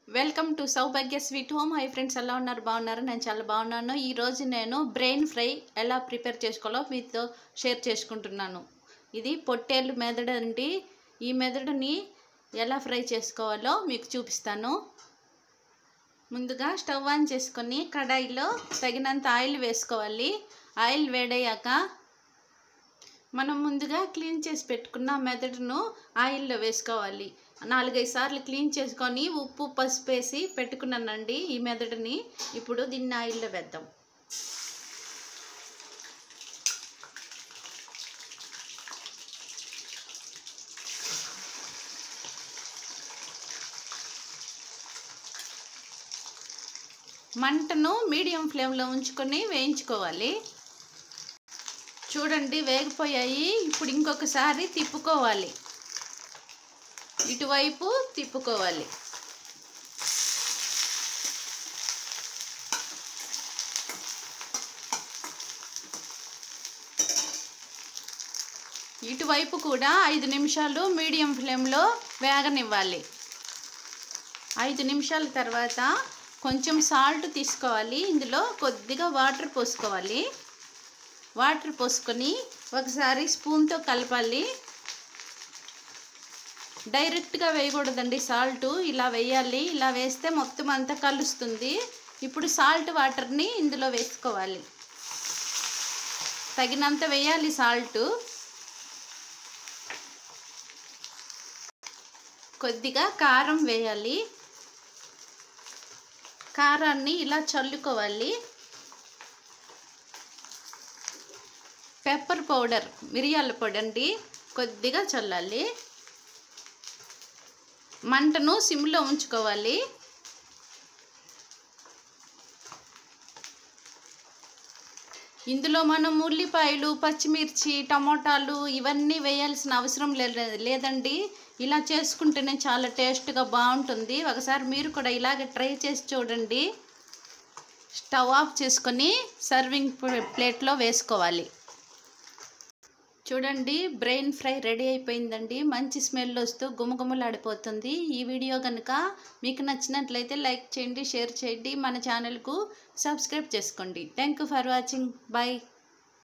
welcome to Saubhagya sweet home hi friends ఎలా ఉన్నారు బాగున్నారు నేను చాలా బాగున్నాను ఈరోజు నేను బ్రెయిన్ ఫ్రై ఎలా ప్రిపేర్ చేసుకోవాలో మీతో షేర్ చేసుకుంటున్నాను ఇది పొట్టేళ్ళు మెదడు అండి ఈ మెదడుని ఎలా ఫ్రై చేసుకోవాలో మీకు చూపిస్తాను ముందుగా స్టవ్ ఆన్ చేసుకొని కడాయిలో తగినంత ఆయిల్ వేసుకోవాలి ఆయిల్ వేడయ్యాక మనం ముందుగా క్లీన్ చేసి పెట్టుకున్న మెదడును ఆయిల్లో వేసుకోవాలి నాలుగైదు సార్లు క్లీన్ చేసుకొని ఉప్పు పసుపు వేసి పెట్టుకున్నానండి ఈ మెదడుని ఇప్పుడు దీన్ని ఆయిల్లో వేద్దాం మంటను మీడియం ఫ్లేమ్లో ఉంచుకొని వేయించుకోవాలి చూడండి వేగిపోయాయి ఇప్పుడు ఇంకొకసారి తిప్పుకోవాలి ఇటువైపు తిప్పుకోవాలి ఇటువైపు కూడా ఐదు నిమిషాలు మీడియం ఫ్లేమ్లో వేగనివ్వాలి ఐదు నిమిషాల తర్వాత కొంచెం సాల్ట్ తీసుకోవాలి ఇందులో కొద్దిగా వాటర్ పోసుకోవాలి వాటర్ పోసుకొని ఒకసారి స్పూన్తో కలపాలి డైరెక్ట్గా వేయకూడదండి సాల్ట్ ఇలా వేయాలి ఇలా వేస్తే మొత్తం అంతా కలుస్తుంది ఇప్పుడు సాల్ట్ వాటర్ని ఇందులో వేసుకోవాలి తగినంత వేయాలి సాల్ట్ కొద్దిగా కారం వేయాలి కారాన్ని ఇలా చల్లుకోవాలి పెప్పర్ పౌడర్ మిరియాల పొడి అండి కొద్దిగా చల్లాలి మంటను సిమ్లో ఉంచుకోవాలి ఇందులో మనం ఉల్లిపాయలు పచ్చిమిర్చి టమోటాలు ఇవన్నీ వేయాల్సిన అవసరం లేదండి ఇలా చేసుకుంటేనే చాలా టేస్ట్గా బాగుంటుంది ఒకసారి మీరు కూడా ఇలాగే ట్రై చేసి చూడండి స్టవ్ ఆఫ్ చేసుకొని సర్వింగ్ ప్లేట్లో వేసుకోవాలి చూడండి బ్రెయిన్ ఫ్రై రెడీ అయిపోయిందండి మంచి స్మెల్ వస్తూ గుమగుమలాడిపోతుంది ఈ వీడియో కనుక మీకు నచ్చినట్లయితే లైక్ చేయండి షేర్ చేయండి మన ఛానల్కు సబ్స్క్రైబ్ చేసుకోండి thank you for watching bye